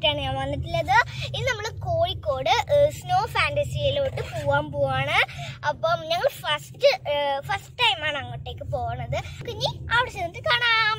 ആയിട്ടാണ് ഞാൻ വന്നിട്ടുള്ളത് ഇന്ന് നമ്മൾ കോഴിക്കോട് സ്നോ ഫാന്റസിയിലോട്ട് പോവാൻ പോവാണ് അപ്പം ഞങ്ങൾ ഫസ്റ്റ് ഫസ്റ്റ് ടൈമാണ് അങ്ങോട്ടേക്ക് പോണത് കുഞ്ഞി അവിടെ ചെന്നിട്ട് കാണാം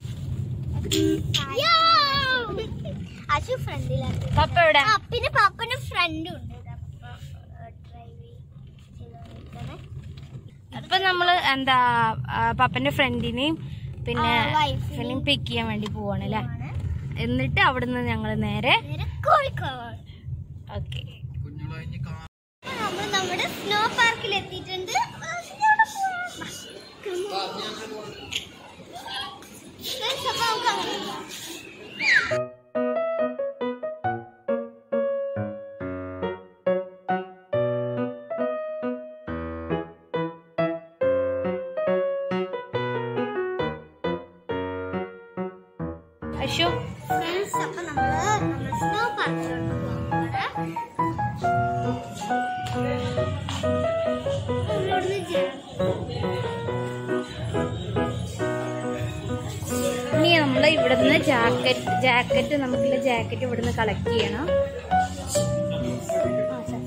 യോ! അശു ഫ്രണ്ടിലാണ് പപ്പ എവിടെ ആ, പിന്നെ പപ്പന്റെ ഫ്രണ്ടും ഉണ്ട് ഇതാ പപ്പ, ഏ, ഡ്രൈവ് ചെയ്തോണ്ടിരിക്കണേ. ഇപ്പൊ നമ്മള് എന്താ ആ, പപ്പന്റെ ഫ്രണ്ടിനെയും പിന്നെ ആ, wife-നെയും ഫിലിം പിക്ക് ചെയ്യാൻ വേണ്ടി പോവാണ് അല്ലേ പോവാണ്. എന്നിട്ട് അവിടുന്ന് ഞങ്ങള് നേരെ നേരെ കോഴിക്കോട് ഓക്കെ നമ്മൾ നമ്മുടെ സ്നോ പാർക്കിൽ എത്തിയിട്ടുണ്ട് അവിടെ പോവാം. Friends, അപ്പൊ നമുക്ക് അങ്ങനെ പോവാം. അശു Friends, അപ്പൊ നമ്മള് നമ്മുടെ സ്നോ പാർക്കിലോട്ട് പോവാണ് ഇവിടുന്ന് ജാ- ഇനി നമ്മള് ഇവിടുന്ന് ജാക്കറ്റ് ജാക്കറ്റ് നമുക്കുള്ള ജാക്കറ്റ് ഇവിടുന്ന് കളക്ട് ചെയ്യണം ആ, സർ.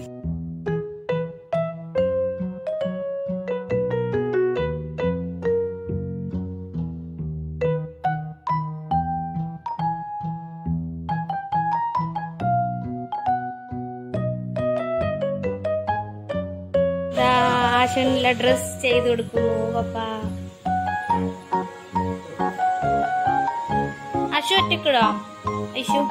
ദാ ആശനുള്ള ഡ്രസ് ചെയ്ത് കൊടുക്കുന്നു പപ്പ അശു ഒറ്റക്കിടോ ഐശു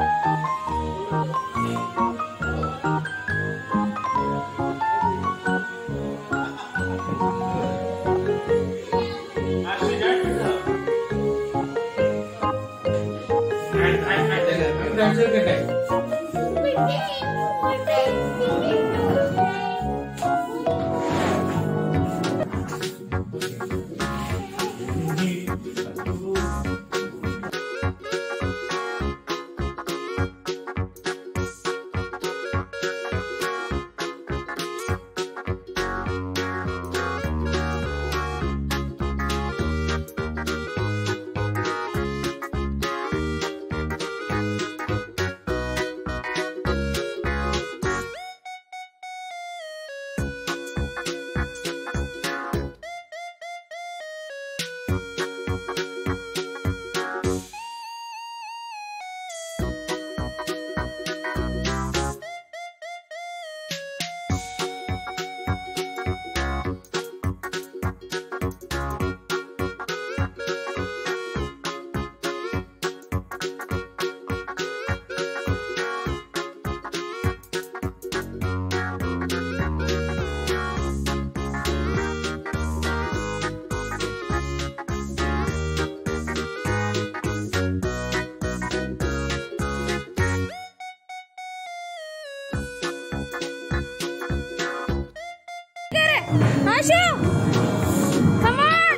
ആശു come on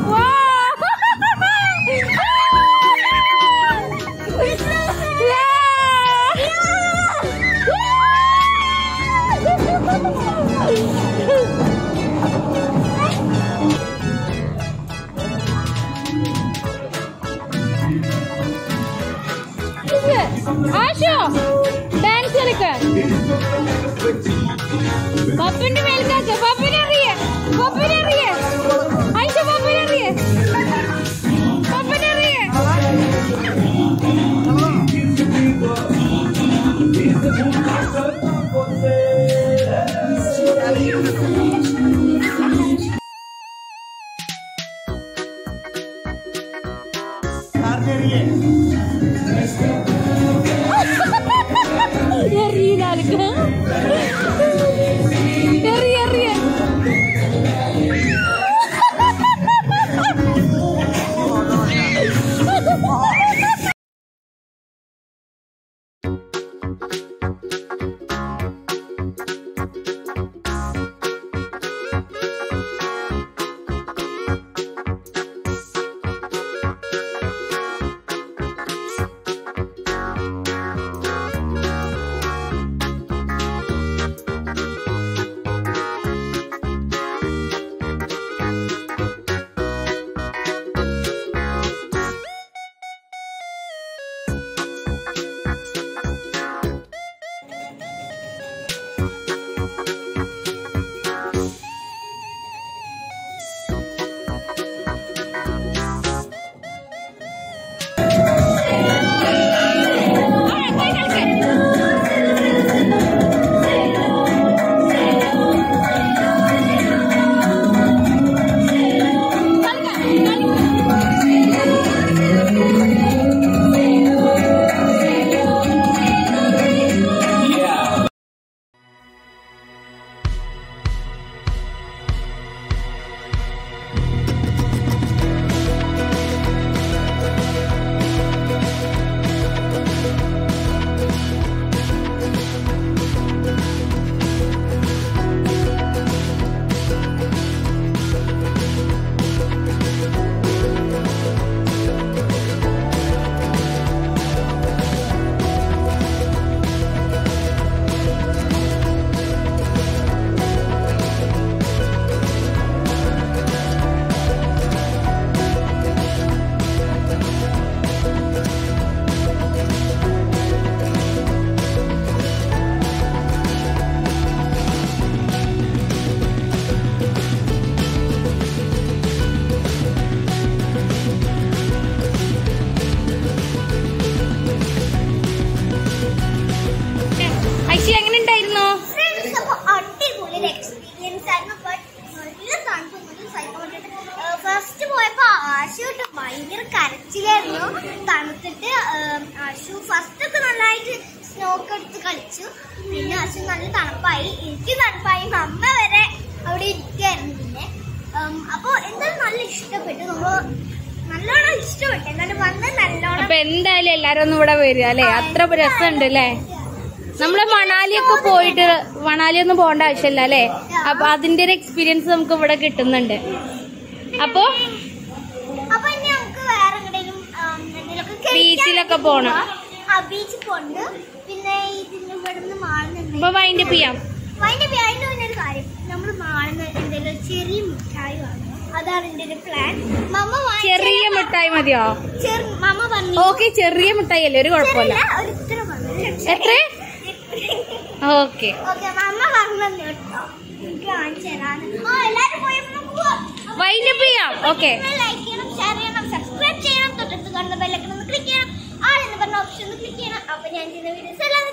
wow Ashu dance കളിക്കാൻ പപ്പിന്റെ മേൽക്കാക്ക് പപ്പിനെ അറിയേ പപ്പിനെ അറിയേ ആയിഷ പപ്പിനെ അറിയേ പപ്പിനെ അറിയേ എറിയില്ല ആൾക്ക് എറിയ എറിയ ഭയങ്കര കരച്ചിലായിരുന്നു തണുത്തിട്ട് ഉം, അശു ഫസ്റ്റ് ഒക്കെ നന്നായിട്ട് സ്നോ ഒക്കെ എടുത്ത് കളിച്ചു പിന്നെ അശു നല്ല തണുപ്പായി എനിക്ക് തണുപ്പായി അമ്മ വരെ അവിടെ ഇരിക്കായിരുന്നു പിന്നെ ഉം, അപ്പൊ എന്തായാലും നല്ല ഇഷ്ടപ്പെട്ടു നമ്മള് നല്ലോണം ഇഷ്ടപ്പെട്ടു എന്നാലും വന്ന് നല്ലോണം അപ്പൊ എന്തായാലും എല്ലാരും ഒന്നും ഇവിടെ വരിക അല്ലേ അത്ര രസമുണ്ട് അല്ലേ നമ്മള് മണാലിയൊക്കെ പോയിട്ട് മണാലി ഒന്നും പോകേണ്ട ആവശ്യമില്ല അല്ലേ അപ്പൊ അതിന്റെ ഒരു എക്സ്പീരിയൻസ് നമുക്ക് ഇവിടെ കിട്ടുന്നുണ്ട് അപ്പൊ അപ്പൊ ഇനി നമുക്ക് വേറെ എങ്ങടെയും എന്തെങ്കിലുമൊക്കെ ബീച്ചിലൊക്കെ പോണം. ആ ബീച്ചിൽ പോണ്ട് പിന്നെ ഇതിന് ഇവിടുന്ന് മാളുന്നുണ്ട് അപ്പൊ വൈൻഡ് അപ്പ് ചെയ്യാം അതിന്റെ അതിന്റെ പിന്നെ ഒരു കാര്യം നമ്മൾ മാളുന്ന എന്തെങ്കിലും ചെറിയ മിഠായി വാങ്ങും അതാണ് എന്റെ ഒരു പ്ലാൻ മമ്മ വാങ്ങിച്ച- ചെറിയ മിഠായി മതിയോ ചെറു- മമ്മ പറഞ്ഞു ഓക്കെ ചെറിയ മിഠായി അല്ലേ ഒരു കുഴപ്പമില്ല ചെറിയ ഒരു ഇത്ര മതി. എത്ര ഓക്കെ ഓക്കെ മമ്മ പറഞ്ഞു കേട്ടോ എനിക്ക് കാണിച്ചു തരാന്ന് ആ എല്ലാരും പോയപ്പോ നമുക്ക് പോവാം. അപ്പൊ വൈൻഡ് അപ്പ് ചെയ്യാം ഓക്കെ ലൈക്ക് ചെയ്യണം ഷെയർ ചെയ്യണം സബ്സ്ക്രൈബ് ചെയ്യണം തൊട്ടടുത്ത് കാണുന്ന ബെല്ലൈക്കൺ ഒന്ന് ക്ലിക്ക് ചെയ്യണം ആൾ എന്ന് പറഞ്ഞ ഓപ്ഷൻ ഒന്ന് ക്ലിക്ക് ചെയ്യണം അപ്പൊ ഞാൻ ചെയ്യുന്ന വീഡിയോസ് എല്ലാം